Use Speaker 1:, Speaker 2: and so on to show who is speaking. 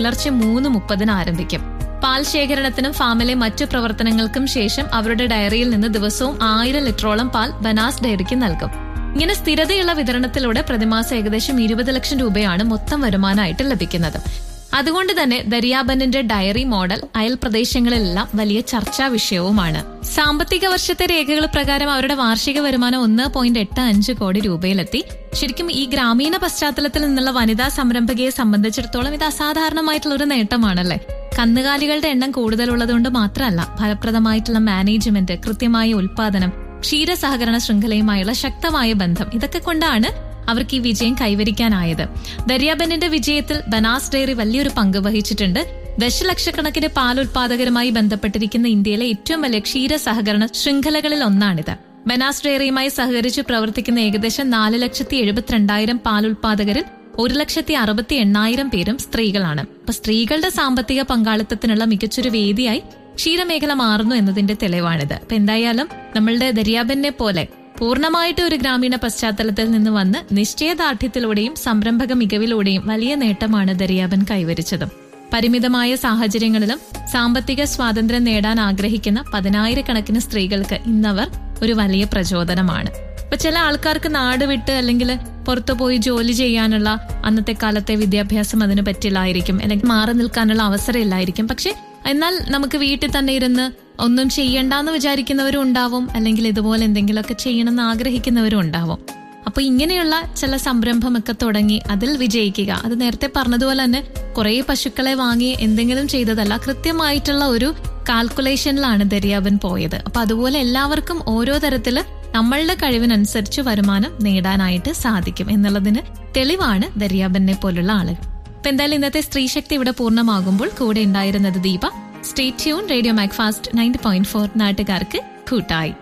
Speaker 1: പുലർച്ചെ മൂന്ന് മുപ്പതിന് ആരംഭിക്കും പാൽ ശേഖരണത്തിനും ഫാമിലെ മറ്റു പ്രവർത്തനങ്ങൾക്കും ശേഷം അവരുടെ ഡയറിയിൽ നിന്ന് ദിവസവും ആയിരം ലിറ്ററോളം പാൽ ബനാസ് ഡയറിക്ക് നൽകും ഇങ്ങനെ സ്ഥിരതയുള്ള വിതരണത്തിലൂടെ പ്രതിമാസം ഏകദേശം ഇരുപത് ലക്ഷം രൂപയാണ് മൊത്തം വരുമാനമായിട്ട് ലഭിക്കുന്നത് അതുകൊണ്ട് തന്നെ ദരിയാബന്നിന്റെ ഡയറി മോഡൽ അയൽ പ്രദേശങ്ങളിലെല്ലാം വലിയ ചർച്ചാ വിഷയവുമാണ് സാമ്പത്തിക വർഷത്തെ രേഖകൾ പ്രകാരം അവരുടെ വാർഷിക വരുമാനം ഒന്ന് പോയിന്റ് എട്ട് അഞ്ച് കോടി രൂപയിലെത്തി ശരിക്കും ഈ ഗ്രാമീണ പശ്ചാത്തലത്തിൽ നിന്നുള്ള വനിതാ സംരംഭകയെ സംബന്ധിച്ചിടത്തോളം ഇത് അസാധാരണമായിട്ടുള്ള ഒരു നേട്ടമാണല്ലേ കന്നുകാലികളുടെ എണ്ണം കൂടുതലുള്ളതുകൊണ്ട് മാത്രമല്ല ഫലപ്രദമായിട്ടുള്ള മാനേജ്മെന്റ് കൃത്യമായ ഉൽപാദനം ക്ഷീരസഹകരണ ശൃംഖലയുമായുള്ള ശക്തമായ ബന്ധം ഇതൊക്കെ കൊണ്ടാണ് അവർക്ക് ഈ വിജയം കൈവരിക്കാനായത് ദരിയാബെന്നിന്റെ വിജയത്തിൽ ബനാസ് ഡയറി വലിയൊരു പങ്ക് വഹിച്ചിട്ടുണ്ട് ദശലക്ഷക്കണക്കിന് പാൽ ഉൽപാദകരുമായി ബന്ധപ്പെട്ടിരിക്കുന്ന ഇന്ത്യയിലെ ഏറ്റവും വലിയ ക്ഷീര സഹകരണ ശൃംഖലകളിൽ ഒന്നാണിത് ബനാസ് ഡയറിയുമായി സഹകരിച്ച് പ്രവർത്തിക്കുന്ന ഏകദേശം നാല് ലക്ഷത്തി എഴുപത്തിരണ്ടായിരം പാൽ ഉൽപാദകരിൽ ഒരു ലക്ഷത്തി അറുപത്തി എണ്ണായിരം പേരും സ്ത്രീകളാണ് അപ്പൊ സ്ത്രീകളുടെ സാമ്പത്തിക പങ്കാളിത്തത്തിനുള്ള മികച്ചൊരു വേദിയായി ക്ഷീരമേഖല മാറുന്നു എന്നതിന്റെ തെളിവാണിത് അപ്പൊ എന്തായാലും നമ്മളുടെ ദരിയാബെന്നെ പോലെ പൂർണ്ണമായിട്ട് ഒരു ഗ്രാമീണ പശ്ചാത്തലത്തിൽ നിന്ന് വന്ന് നിശ്ചയദാർഢ്യത്തിലൂടെയും സംരംഭക മികവിലൂടെയും വലിയ നേട്ടമാണ് ദരിയാബൻ കൈവരിച്ചത് പരിമിതമായ സാഹചര്യങ്ങളിലും സാമ്പത്തിക സ്വാതന്ത്ര്യം നേടാൻ ആഗ്രഹിക്കുന്ന പതിനായിരക്കണക്കിന് സ്ത്രീകൾക്ക് ഇന്നവർ ഒരു വലിയ പ്രചോദനമാണ് ഇപ്പൊ ചില ആൾക്കാർക്ക് നാട് വിട്ട് അല്ലെങ്കിൽ പുറത്തു പോയി ജോലി ചെയ്യാനുള്ള അന്നത്തെ കാലത്തെ വിദ്യാഭ്യാസം അതിന് പറ്റില്ലായിരിക്കും അല്ലെങ്കിൽ മാറി നിൽക്കാനുള്ള അവസരം ഇല്ലായിരിക്കും പക്ഷെ എന്നാൽ നമുക്ക് വീട്ടിൽ തന്നെ ഇരുന്ന് ഒന്നും ചെയ്യണ്ടെന്ന് വിചാരിക്കുന്നവരും ഉണ്ടാവും അല്ലെങ്കിൽ ഇതുപോലെ എന്തെങ്കിലുമൊക്കെ ചെയ്യണമെന്ന് ആഗ്രഹിക്കുന്നവരും ഉണ്ടാവും അപ്പൊ ഇങ്ങനെയുള്ള ചില സംരംഭമൊക്കെ തുടങ്ങി അതിൽ വിജയിക്കുക അത് നേരത്തെ പറഞ്ഞതുപോലെ തന്നെ കുറെ പശുക്കളെ വാങ്ങി എന്തെങ്കിലും ചെയ്തതല്ല കൃത്യമായിട്ടുള്ള ഒരു കാൽക്കുലേഷനിലാണ് ദരിയാബൻ പോയത് അപ്പൊ അതുപോലെ എല്ലാവർക്കും ഓരോ തരത്തില് നമ്മളുടെ കഴിവിനനുസരിച്ച് വരുമാനം നേടാനായിട്ട് സാധിക്കും എന്നുള്ളതിന് തെളിവാണ് ദരിയാബനെ പോലുള്ള ആളുകൾ അപ്പൊ എന്തായാലും ഇന്നത്തെ സ്ത്രീശക്തി ഇവിടെ പൂർണ്ണമാകുമ്പോൾ കൂടെ ഉണ്ടായിരുന്നത് Deepa stay tuned radio Macfast ninety point four നാട്ടുകാർക്ക് കൂട്ടായി